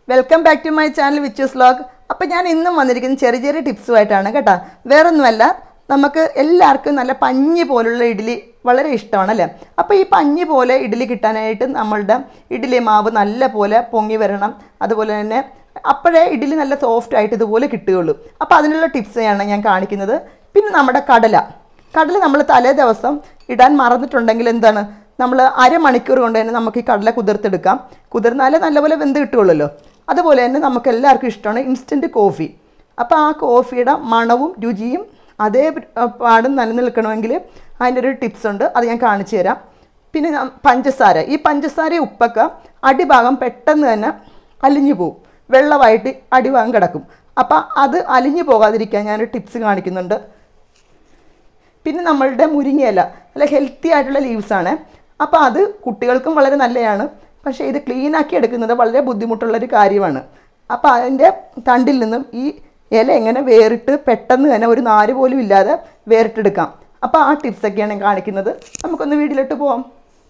welcome back to my channel Vichu's vlog അപ്പം ഞാൻ ഇന്നും വന്നിരിക്കുന്നത് ചെറിയ ചെറിയ ടിപ്സുമായിട്ടാണ് കേട്ടോ വേറൊന്നുമല്ല നമുക്ക് എല്ലാവർക്കും നല്ല പഞ്ഞി പോലുള്ള ഇഡ്ഡലി വളരെ ഇഷ്ടമാണ് അല്ലേ അപ്പോൾ ഈ പഞ്ഞി പോലെ ഇഡ്ഡലി കിട്ടാനായിട്ട് നമ്മളുടെ ഇഡ്ഡലി മാവ് നല്ല പോലെ പൊങ്ങി വരണം അതുപോലെ തന്നെ അപ്പോഴേ ഇഡ്ഡലി നല്ല സോഫ്റ്റ് ആയിട്ട് ഇതുപോലെ കിട്ടുകയുള്ളൂ അപ്പോൾ അതിനുള്ള ടിപ്സാണ് ഞാൻ കാണിക്കുന്നത് പിന്നെ നമ്മുടെ കടല കടല നമ്മൾ തലേ ദിവസം ഇടാൻ മറന്നിട്ടുണ്ടെങ്കിൽ എന്താണ് നമ്മൾ അരമണിക്കൂർ കൊണ്ട് തന്നെ നമുക്ക് ഈ കടല കുതിർത്തെടുക്കാം കുതിർന്നാലേ നല്ലപോലെ വെന്ത് കിട്ടുകയുള്ളല്ലോ അതുപോലെ തന്നെ നമുക്ക് എല്ലാവർക്കും ഇഷ്ടമാണ് ഇൻസ്റ്റൻറ്റ് കോഫി അപ്പോൾ ആ കോഫിയുടെ മണവും രുചിയും അതേ പ- പാടും നിലനിൽക്കണമെങ്കിൽ അതിൻ്റെ ഒരു ടിപ്സ് ഉണ്ട് അത് ഞാൻ കാണിച്ചു തരാം പിന്നെ ഞാൻ- പഞ്ചസാര ഈ പഞ്ചസാര ഉപ്പൊക്കെ അടിഭാഗം പെട്ടെന്ന് തന്നെ അലിഞ്ഞു പോവും വെള്ളമായിട്ട് അടിഭാഗം കിടക്കും അപ്പോൾ അത് അലിഞ്ഞു പോകാതിരിക്കാൻ ഞാനൊരു ടിപ്സ് കാണിക്കുന്നുണ്ട് പിന്നെ നമ്മളുടെ മുരിങ്ങയില നല്ല ഹെൽത്തി ആയിട്ടുള്ള ലീവ്സ് ആണ് അപ്പോൾ അത് കുട്ടികൾക്കും വളരെ നല്ലതാണ് പക്ഷേ ഇത് ക്ലീൻ ആക്കി എടുക്കുന്നത് വളരെ ബുദ്ധിമുട്ടുള്ളൊരു കാര്യമാണ് അപ്പോൾ അതിൻ്റെ തണ്ടിൽ നിന്നും ഈ ഇല എങ്ങനെ വേറിട്ട് പെട്ടെന്ന് തന്നെ ഒരു നാര് പോലും ഇല്ലാതെ വേറിട്ടെടുക്കാം അപ്പോൾ ആ ടിപ്സൊക്കെയാണ് ഞാൻ കാണിക്കുന്നത് നമുക്കൊന്ന് വീട്ടിലോട്ട് പോവാം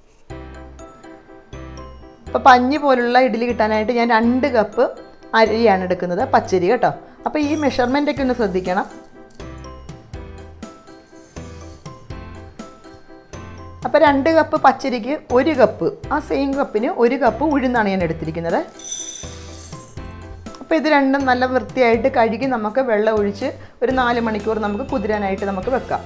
അപ്പോൾ പഞ്ഞി പോലുള്ള ഇഡ്ഡലി കിട്ടാനായിട്ട് ഞാൻ രണ്ട് കപ്പ് അരിയാണ് എടുക്കുന്നത് പച്ചരി കേട്ടോ അപ്പോൾ ഈ മെഷർമെൻ്റ് ഒക്കെ ഒന്ന് ശ്രദ്ധിക്കണം അപ്പോൾ രണ്ട് കപ്പ് പച്ചരിക്ക് ഒരു കപ്പ് ആ സെയിം കപ്പിന് ഒരു കപ്പ് ഉഴുന്നാണ് ഞാൻ എടുത്തിരിക്കുന്നത് അപ്പോൾ ഇത് രണ്ടും നല്ല വൃത്തിയായിട്ട് കഴുകി നമുക്ക് വെള്ളം ഒഴിച്ച് ഒരു നാല് മണിക്കൂർ നമുക്ക് കുതിരാനായിട്ട് നമുക്ക് വെക്കാം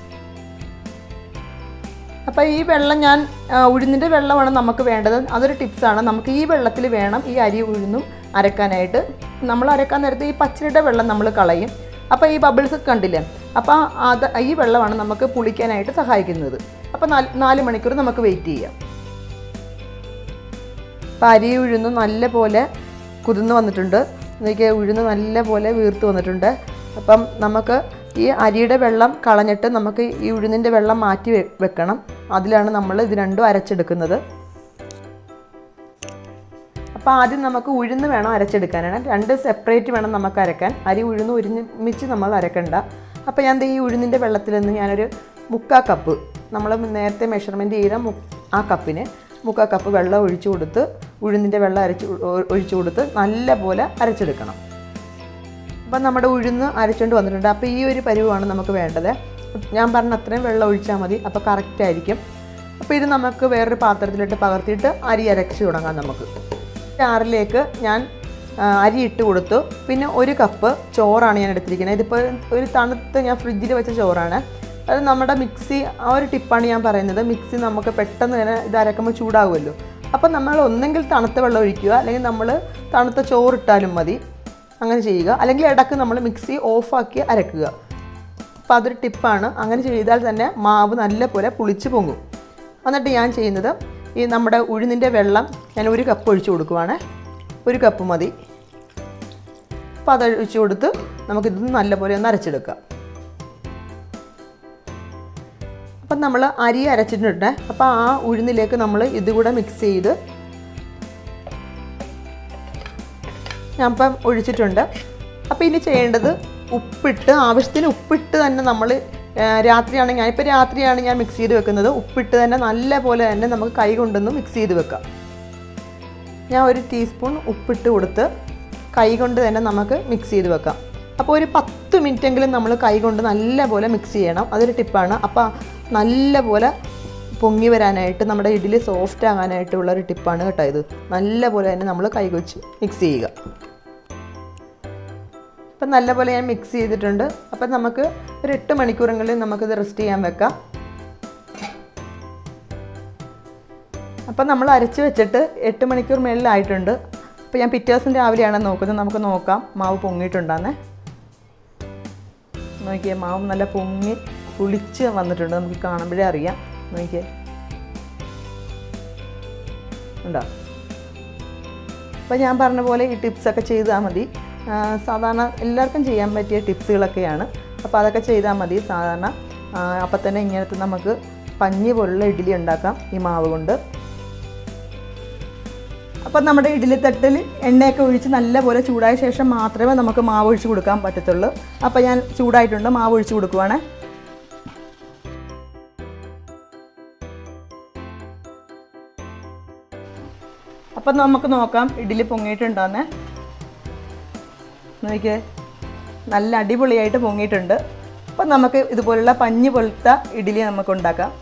അപ്പോൾ ഈ വെള്ളം ഞാൻ ആ, ഉഴുന്നിൻ്റെ വെള്ളമാണ് നമുക്ക് വേണ്ടത് അതൊരു ടിപ്സാണ് നമുക്ക് ഈ വെള്ളത്തിൽ വേണം ഈ അരി ഉഴുന്നും അരക്കാനായിട്ട് നമ്മൾ അരക്കാൻ നേരത്തെ ഈ പച്ചരിയുടെ വെള്ളം നമ്മൾ കളയും അപ്പോൾ ഈ ബബിൾസ് കണ്ടില്ലേ അപ്പോൾ അത് ഈ വെള്ളമാണ് നമുക്ക് പുളിക്കാനായിട്ട് സഹായിക്കുന്നത് അപ്പോൾ നാല് നാല് മണിക്കൂർ നമുക്ക് വെയിറ്റ് ചെയ്യാം അപ്പോൾ അരി ഉഴുന്ന് നല്ല പോലെ കുതിർന്ന് വന്നിട്ടുണ്ട് എനിക്ക് ഉഴുന്ന് നല്ല പോലെ വീർത്ത് വന്നിട്ടുണ്ട് അപ്പം നമുക്ക് ഈ അരിയുടെ വെള്ളം കളഞ്ഞിട്ട് നമുക്ക് ഈ ഉഴുന്നിൻ്റെ വെള്ളം മാറ്റി വെ- വെക്കണം അതിലാണ് നമ്മൾ ഇത് രണ്ടും അരച്ചെടുക്കുന്നത് അപ്പോൾ ആദ്യം നമുക്ക് ഉഴുന്ന് വേണം അരച്ചെടുക്കാനാണ് രണ്ട് സെപ്പറേറ്റ് വേണം നമുക്ക് അരക്കാൻ അരി ഉഴുന്ന് ഒരുമിച്ച് നമ്മൾ അരക്കണ്ട അപ്പോൾ ഞാൻ ദേ ഈ ഉഴുന്നിൻ്റെ വെള്ളത്തിൽ നിന്ന് ഞാനൊരു മുക്കാ കപ്പ് നമ്മൾ നേരത്തെ മെഷർമെൻറ്റ് ചെയ്ത മു ആ കപ്പിന് മുക്കാ കപ്പ് വെള്ളം ഒഴിച്ചു കൊടുത്ത് ഉഴുന്നിൻ്റെ വെള്ളം അരച്ച് ഒ- ഒഴിച്ചു കൊടുത്ത് നല്ല പോലെ അരച്ചെടുക്കണം അപ്പം നമ്മുടെ ഉഴുന്ന് അരച്ചുകൊണ്ട് വന്നിട്ടുണ്ട് അപ്പോൾ ഈ ഒരു പരിവാണ് നമുക്ക് വേണ്ടത് ഞാൻ പറഞ്ഞ അത്രയും വെള്ളം ഒഴിച്ചാൽ മതി അപ്പോൾ കറക്റ്റ് ആയിരിക്കും അപ്പോൾ ഇത് നമുക്ക് വേറൊരു പാത്രത്തിലിട്ട് പകർത്തിയിട്ട് അരി അരച്ച് തുടങ്ങാം നമുക്ക് ചാറിലേക്ക് ഞാൻ ആ, അരി ഇട്ട് കൊടുത്തു പിന്നെ ഒരു കപ്പ് ചോറാണ് ഞാൻ എടുത്തിരിക്കുന്നത് ഇതിപ്പോൾ ഒരു തണുത്ത് ഞാൻ ഫ്രിഡ്ജിൽ വെച്ച ചോറാണ് അത് നമ്മുടെ മിക്സി ആ ഒരു ടിപ്പാണ് ഞാൻ പറയുന്നത് മിക്സി നമുക്ക് പെട്ടെന്ന് തന്നെ ഇത് അരക്കുമ്പോൾ ചൂടാകുമല്ലോ അപ്പോൾ നമ്മൾ ഒന്നെങ്കിൽ തണുത്ത വെള്ളം ഒഴിക്കുക അല്ലെങ്കിൽ നമ്മൾ തണുത്ത ചോറിട്ടാലും മതി അങ്ങനെ ചെയ്യുക അല്ലെങ്കിൽ ഇടയ്ക്ക് നമ്മൾ മിക്സി ഓഫാക്കി അരക്കുക അപ്പോൾ അതൊരു ടിപ്പാണ് അങ്ങനെ ചെയ്താൽ തന്നെ മാവ് നല്ല പോലെ പുളിച്ച് പൊങ്ങും എന്നിട്ട് ഞാൻ ചെയ്യുന്നത് ഈ നമ്മുടെ ഉഴുന്നിൻ്റെ വെള്ളം ഞാൻ ഒരു കപ്പ് ഒഴിച്ചു കൊടുക്കുവാണ് ഒരു കപ്പ് മതി അപ്പോൾ അത് ഒഴിച്ചു കൊടുത്ത് നമുക്കിത് നല്ലപോലെ ഒന്ന് അരച്ചെടുക്കാം അപ്പം നമ്മൾ അരി അരച്ചിട്ടുണ്ട് അപ്പോൾ ആ ഉഴുന്നിലേക്ക് നമ്മൾ ഇതുകൂടെ മിക്സ് ചെയ്ത് ഞാൻ ഇപ്പം ഒഴിച്ചിട്ടുണ്ട് അപ്പോൾ ഇനി ചെയ്യേണ്ടത് ഉപ്പിട്ട് ആവശ്യത്തിന് ഉപ്പിട്ട് തന്നെ നമ്മൾ രാത്രിയാണ് ഞാനിപ്പോൾ രാത്രിയാണ് ഞാൻ മിക്സ് ചെയ്ത് വെക്കുന്നത് ഉപ്പിട്ട് തന്നെ നല്ല പോലെ തന്നെ നമുക്ക് കൈ കൊണ്ടൊന്ന് മിക്സ് ചെയ്ത് വെക്കാം ഞാൻ ഒരു ടീസ്പൂൺ ഉപ്പിട്ട് കൊടുത്ത് കൈ കൊണ്ട് തന്നെ നമുക്ക് മിക്സ് ചെയ്ത് വെക്കാം അപ്പോൾ ഒരു പത്ത് മിനിറ്റെങ്കിലും നമ്മൾ കൈ കൊണ്ട് നല്ല പോലെ മിക്സ് ചെയ്യണം അതൊരു ടിപ്പാണ് അപ്പോൾ നല്ല പോലെ പൊങ്ങി വരാനായിട്ട് നമ്മുടെ ഇഡ്ഡലി സോഫ്റ്റ് ആകാനായിട്ടുള്ള ഒരു ടിപ്പാണ് കേട്ടോ ഇത് നല്ല പോലെ തന്നെ നമ്മൾ കൈ വെച്ച് മിക്സ് ചെയ്യുക അപ്പം നല്ലപോലെ ഞാൻ മിക്സ് ചെയ്തിട്ടുണ്ട് അപ്പം നമുക്ക് ഒരു എട്ട് മണിക്കൂറെങ്കിലും നമുക്കിത് റെസ്റ്റ് ചെയ്യാൻ വെക്കാം അപ്പം നമ്മൾ അരച്ച് വെച്ചിട്ട് എട്ട് മണിക്കൂർ മേളിലായിട്ടുണ്ട് അപ്പോൾ ഞാൻ പിറ്റേ ദിവസം രാവിലെയാണ് നോക്കുന്നത് നമുക്ക് നോക്കാം മാവ് പൊങ്ങിയിട്ടുണ്ടാന്നേ നോക്കിയേ മാവ് നല്ല പൊങ്ങി പുളിച്ച് വന്നിട്ടുണ്ട് നമുക്ക് കാണുമ്പോഴേ അറിയാം നോക്കിയേ ഉണ്ടോ അപ്പോൾ ഞാൻ പറഞ്ഞ പോലെ ഈ ടിപ്സൊക്കെ ചെയ്താൽ മതി ആ, സാധാരണ എല്ലാവർക്കും ചെയ്യാൻ പറ്റിയ ടിപ്സുകളൊക്കെയാണ് അപ്പോൾ അതൊക്കെ ചെയ്താൽ മതി സാധാരണ അപ്പം തന്നെ ഇങ്ങനത്തെ നമുക്ക് പഞ്ഞി പോലുള്ള ഇഡ്ഡലി ഉണ്ടാക്കാം ഈ മാവ് കൊണ്ട് അപ്പം നമ്മുടെ ഇഡ്ഡലി തട്ടിൽ എണ്ണയൊക്കെ ഒഴിച്ച് നല്ലപോലെ ചൂടായ ശേഷം മാത്രമേ നമുക്ക് മാവ് ഒഴിച്ച് കൊടുക്കാൻ പറ്റത്തുള്ളൂ അപ്പോൾ ഞാൻ ചൂടായിട്ടുണ്ട് മാവ് ഒഴിച്ച് കൊടുക്കുവാണേ അപ്പം നമുക്ക് നോക്കാം ഇഡ്ഡലി പൊങ്ങിയിട്ടുണ്ടോന്നേ നോക്കിയേ നല്ല അടിപൊളിയായിട്ട് പൊങ്ങിയിട്ടുണ്ട് അപ്പം നമുക്ക് ഇതുപോലുള്ള പഞ്ഞി പോലത്തെ ഇഡ്ഡലി നമുക്ക് ഉണ്ടാക്കാം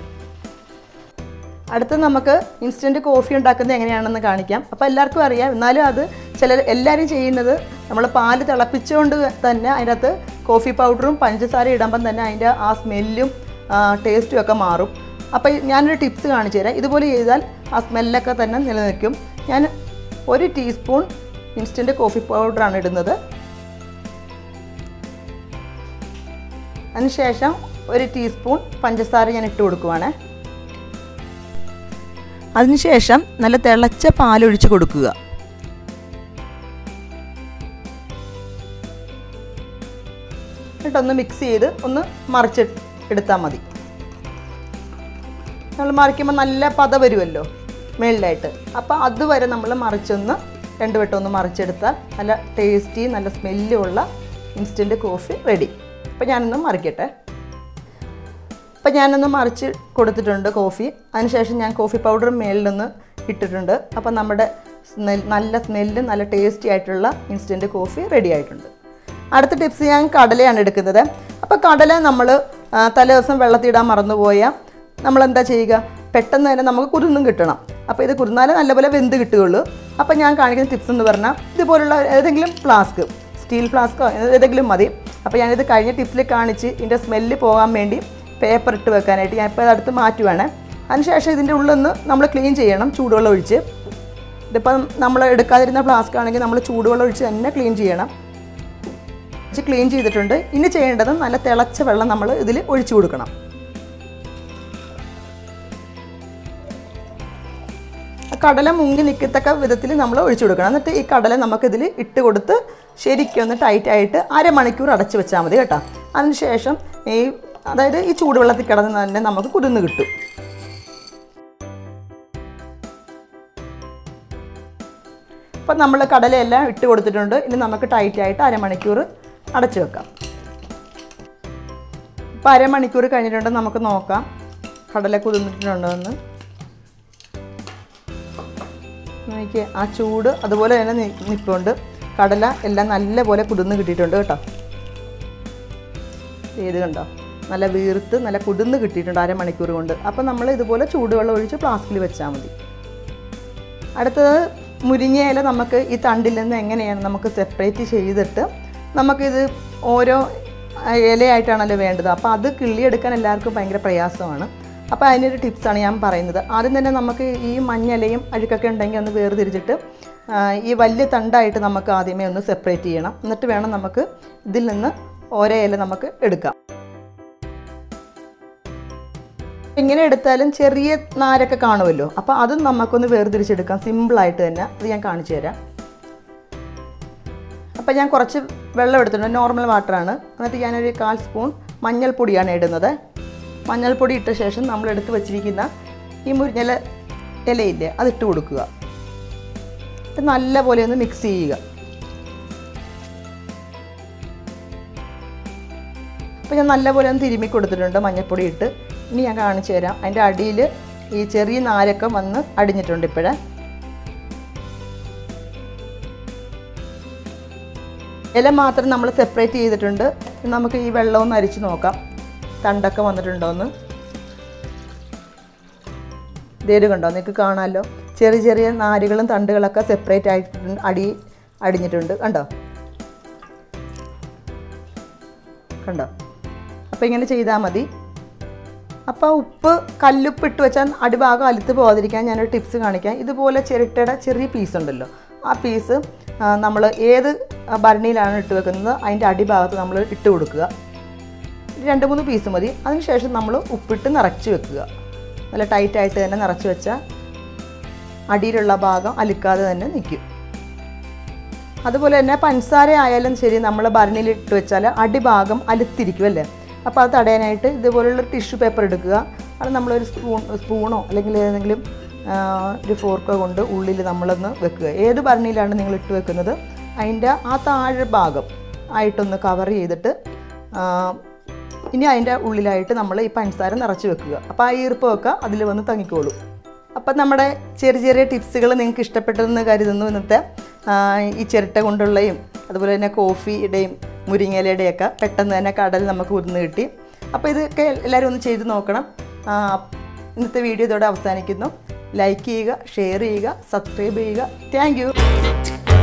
അടുത്ത് നമുക്ക് ഇൻസ്റ്റൻറ്റ് കോഫി ഉണ്ടാക്കുന്നത് എങ്ങനെയാണെന്ന് കാണിക്കാം അപ്പോൾ എല്ലാവർക്കും അറിയാം എന്നാലും അത് ചിലർ എല്ലാവരും ചെയ്യുന്നത് നമ്മൾ പാല് തിളപ്പിച്ചുകൊണ്ട് തന്നെ അതിനകത്ത് കോഫി പൗഡറും പഞ്ചസാര ഇടുമ്പം തന്നെ അതിൻ്റെ ആ സ്മെല്ലും ടേസ്റ്റും ഒക്കെ മാറും അപ്പോൾ ഞാനൊരു ടിപ്സ് കാണിച്ചു തരാം ഇതുപോലെ ചെയ്താൽ ആ സ്മെല്ലൊക്കെ തന്നെ നിലനിൽക്കും ഞാൻ ഒരു ടീസ്പൂൺ ഇൻസ്റ്റൻറ്റ് കോഫി പൗഡറാണ് ഇടുന്നത് അതിനുശേഷം ഒരു ടീസ്പൂൺ പഞ്ചസാര ഞാൻ ഇട്ട് കൊടുക്കുവാണേ അതിനുശേഷം നല്ല തിളച്ച പാലൊഴിച്ച് കൊടുക്കുക എന്നിട്ടൊന്ന് മിക്സ് ചെയ്ത് ഒന്ന് മറിച്ച് എടുത്താൽ മതി നമ്മൾ മറിക്കുമ്പോൾ നല്ല പത വരുമല്ലോ മേളിലായിട്ട് അപ്പോൾ അതുവരെ നമ്മൾ മറിച്ചൊന്ന് രണ്ട് വട്ടം ഒന്ന് മറിച്ചെടുത്താൽ നല്ല ടേസ്റ്റി നല്ല സ്മെല്ലുള്ള ഇൻസ്റ്റൻറ്റ് കോഫി റെഡി അപ്പോൾ ഞാനൊന്ന് മറിക്കട്ടെ അപ്പം ഞാനൊന്ന് മറിച്ച് കൊടുത്തിട്ടുണ്ട് കോഫി അതിനുശേഷം ഞാൻ കോഫി പൗഡർ മേളിലൊന്ന് ഇട്ടിട്ടുണ്ട് അപ്പം നമ്മുടെ സ്മെൽ നല്ല സ്മെല്ലും നല്ല ടേസ്റ്റി ആയിട്ടുള്ള ഇൻസ്റ്റൻറ്റ് കോഫി റെഡി ആയിട്ടുണ്ട് അടുത്ത ടിപ്സ് ഞാൻ കടലയാണ് എടുക്കുന്നത് അപ്പോൾ കടല നമ്മൾ തലേ ദിവസം വെള്ളത്തിടാൻ മറന്നുപോയാൽ നമ്മൾ എന്താ ചെയ്യുക പെട്ടെന്ന് തന്നെ നമുക്ക് കുരുന്നും കിട്ടണം അപ്പോൾ ഇത് കുരുന്നാലേ നല്ലപോലെ വെന്ത് കിട്ടുകയുള്ളൂ അപ്പോൾ ഞാൻ കാണിക്കുന്ന ടിപ്സ് എന്ന് പറഞ്ഞാൽ ഇതുപോലുള്ള ഏതെങ്കിലും ഫ്ലാസ്ക് സ്റ്റീൽ ഫ്ലാസ്കോ ഏതെങ്കിലും മതി അപ്പോൾ ഞാനിത് കഴിഞ്ഞ ടിപ്സിൽ കാണിച്ച് ഇതിൻ്റെ സ്മെല്ല് പോകാൻ വേണ്ടി പേപ്പർ ഇട്ട് വെക്കാനായിട്ട് ഞാൻ ഇപ്പോൾ അടുത്ത് മാറ്റുവാണ് അതിനുശേഷം ഇതിൻ്റെ ഉള്ളൊന്ന് നമ്മൾ ക്ലീൻ ചെയ്യണം ചൂടുവെള്ളം ഒഴിച്ച് ഇതിപ്പം നമ്മൾ എടുക്കാതിരുന്ന ഫ്ലാസ്ക് ആണെങ്കിൽ നമ്മൾ ചൂടുവെള്ളം ഒഴിച്ച് തന്നെ ക്ലീൻ ചെയ്യണം ഒഴിച്ച് ക്ലീൻ ചെയ്തിട്ടുണ്ട് ഇനി ചെയ്യേണ്ടത് നല്ല തിളച്ച വെള്ളം നമ്മൾ ഇതിൽ ഒഴിച്ചു കൊടുക്കണം കടല മുങ്ങി നിൽക്കത്തക്ക വിധത്തിൽ നമ്മൾ ഒഴിച്ചു കൊടുക്കണം എന്നിട്ട് ഈ കടല നമുക്കിതിൽ ഇട്ട് കൊടുത്ത് ശരിക്കും ഒന്ന് ടൈറ്റായിട്ട് അരമണിക്കൂർ അടച്ചു വെച്ചാൽ മതി കേട്ടോ അതിനുശേഷം ഈ അതായത് ഈ ചൂടുവെള്ളത്തിൽ കിടന്ന് തന്നെ നമുക്ക് കുതിർന്ന് കിട്ടും അപ്പം നമ്മൾ കടലയെല്ലാം ഇട്ട് കൊടുത്തിട്ടുണ്ട് ഇനി നമുക്ക് ടൈറ്റായിട്ട് അരമണിക്കൂർ അടച്ചു വെക്കാം ഇപ്പം അരമണിക്കൂർ കഴിഞ്ഞിട്ടുണ്ട് നമുക്ക് നോക്കാം കടല കുതിർന്നിട്ടുണ്ടോ എന്ന് നോക്കിയേ ആ ചൂട് അതുപോലെ തന്നെ നി- നിൽപ്പുണ്ട് കടല എല്ലാം നല്ലപോലെ കുതിർന്ന് കിട്ടിയിട്ടുണ്ട് കേട്ടോ ഏത് കണ്ടോ നല്ല വീർത്ത് നല്ല കുതിർന്ന് കിട്ടിയിട്ടുണ്ട് അരമണിക്കൂർ കൊണ്ട് അപ്പം നമ്മൾ ഇതുപോലെ ചൂടുവെള്ളം ഒഴിച്ച് ഫ്ലാസ്കിൽ വെച്ചാൽ മതി അടുത്തത് മുരിങ്ങ ഇല നമുക്ക് ഈ തണ്ടിൽ നിന്ന് എങ്ങനെയാണ് നമുക്ക് സെപ്പറേറ്റ് ചെയ്തിട്ട് നമുക്കിത് ഓരോ ഇലയായിട്ടാണല്ലോ വേണ്ടത് അപ്പോൾ അത് കിള്ളിയെടുക്കാൻ എല്ലാവർക്കും ഭയങ്കര പ്രയാസമാണ് അപ്പോൾ അതിനൊരു ടിപ്സാണ് ഞാൻ പറയുന്നത് ആദ്യം തന്നെ നമുക്ക് ഈ മഞ്ഞലയും അഴുക്കൊക്കെ ഉണ്ടെങ്കിൽ ഒന്ന് വേർതിരിച്ചിട്ട് ആ, ഈ വലിയ തണ്ടായിട്ട് നമുക്ക് ആദ്യമേ ഒന്ന് സെപ്പറേറ്റ് ചെയ്യണം എന്നിട്ട് വേണം നമുക്ക് ഇതിൽ നിന്ന് ഓരോ ഇല നമുക്ക് എടുക്കാം ഇങ്ങനെ എടുത്താലും ചെറിയ നാരൊക്കെ കാണുമല്ലോ അപ്പോൾ അതും നമുക്കൊന്ന് വേർതിരിച്ചെടുക്കാം സിമ്പിളായിട്ട് തന്നെ അത് ഞാൻ കാണിച്ചു തരാം അപ്പോൾ ഞാൻ കുറച്ച് വെള്ളം എടുത്തിട്ടുണ്ട് നോർമൽ വാട്ടറാണ് എന്നിട്ട് ഞാനൊരു കാൽ സ്പൂൺ മഞ്ഞൾപ്പൊടിയാണ് ഇടുന്നത് മഞ്ഞൾപ്പൊടി ഇട്ട ശേഷം നമ്മൾ എടുത്ത് വെച്ചിരിക്കുന്ന ഈ മുരിഞ്ഞല ഇലയില്ലേ അതിട്ട് കൊടുക്കുക ഇത് നല്ലപോലെ ഒന്ന് മിക്സ് ചെയ്യുക അപ്പോൾ ഞാൻ നല്ലപോലെ ഒന്ന് തിരുമ്മി കൊടുത്തിട്ടുണ്ട് മഞ്ഞൾപ്പൊടി ഇട്ട് ഇനി ഞാൻ കാണിച്ചു തരാം അതിൻ്റെ അടിയിൽ ഈ ചെറിയ നാരൊക്കെ വന്ന് അടിഞ്ഞിട്ടുണ്ട് ഇപ്പോഴേ ഇല മാത്രം നമ്മൾ സെപ്പറേറ്റ് ചെയ്തിട്ടുണ്ട് ഇനി നമുക്ക് ഈ വെള്ളം ഒന്ന് അരിച്ച് നോക്കാം തണ്ടൊക്കെ വന്നിട്ടുണ്ടോ എന്ന് ഇതേത് കണ്ടോ നിങ്ങൾക്ക് കാണാമല്ലോ ചെറിയ ചെറിയ നാരുകളും തണ്ടുകളൊക്കെ സെപ്പറേറ്റ് ആയിട്ടുണ്ട് അടി അടിഞ്ഞിട്ടുണ്ട് കണ്ടോ കണ്ടോ അപ്പോൾ ഇങ്ങനെ ചെയ്താൽ മതി അപ്പോൾ ഉപ്പ് കല്ലുപ്പ് ഇട്ട് വെച്ചാൽ അടിഭാഗം അലുത്ത് പോകാതിരിക്കാൻ ഞാനൊരു ടിപ്സ് കാണിക്കാം ഇതുപോലെ ചിരട്ടയുടെ ചെറിയ പീസ് ഉണ്ടല്ലോ ആ പീസ് നമ്മൾ ഏത് ഭരണിയിലാണ് ഇട്ട് വെക്കുന്നത് അതിൻ്റെ അടിഭാഗത്ത് നമ്മൾ ഇട്ട് കൊടുക്കുക രണ്ട് മൂന്ന് പീസ് മതി അതിനുശേഷം നമ്മൾ ഉപ്പിട്ട് നിറച്ച് വെക്കുക നല്ല ടൈറ്റായിട്ട് തന്നെ നിറച്ച് വെച്ചാൽ അടിയിലുള്ള ഭാഗം അലുക്കാതെ തന്നെ നിൽക്കും അതുപോലെ തന്നെ പഞ്ചസാര ആയാലും ശരി നമ്മൾ ഭരണിയിൽ ഇട്ട് വെച്ചാൽ അടിഭാഗം അലുത്തിരിക്കും അല്ലേ അപ്പോൾ അത് തടയാനായിട്ട് ഇതുപോലുള്ള ടിഷ്യൂ പേപ്പർ എടുക്കുക അത് നമ്മളൊരു സ്പൂൺ സ്പൂണോ അല്ലെങ്കിൽ ഏതെങ്കിലും ആ, ഒരു ഫോർക്കോ കൊണ്ട് ഉള്ളിൽ നമ്മളൊന്ന് വെക്കുക ഏത് ഭരണിയിലാണ് നിങ്ങൾ ഇട്ട് വെക്കുന്നത് അതിൻ്റെ ആ താഴെ ഭാഗം ആയിട്ടൊന്ന് കവർ ചെയ്തിട്ട് ആ, ഇനി അതിൻ്റെ ഉള്ളിലായിട്ട് നമ്മൾ ഈ പഞ്ചസാര നിറച്ച് വെക്കുക അപ്പോൾ ആ ഈർപ്പമൊക്കെ അതിൽ വന്ന് തങ്ങിക്കോളും അപ്പം നമ്മുടെ ചെറിയ ചെറിയ ടിപ്സുകൾ നിങ്ങൾക്ക് ഇഷ്ടപ്പെട്ടതെന്ന് കരുതുന്നു ഇന്നത്തെ ആ, ഈ ചിരട്ട കൊണ്ടുള്ളയും അതുപോലെ തന്നെ കോഫിയുടെയും മുരിങ്ങയിലയുടെയൊക്കെ പെട്ടെന്ന് തന്നെ കടൽ നമുക്ക് ഉതിർന്ന് കിട്ടി അപ്പോൾ ഇതൊക്കെ എല്ലാവരും ഒന്ന് ചെയ്ത് നോക്കണം ആ, ഇന്നത്തെ വീഡിയോ ഇതോടെ അവസാനിക്കുന്നു ലൈക്ക് ചെയ്യുക ഷെയർ ചെയ്യുക സബ്സ്ക്രൈബ് ചെയ്യുക താങ്ക്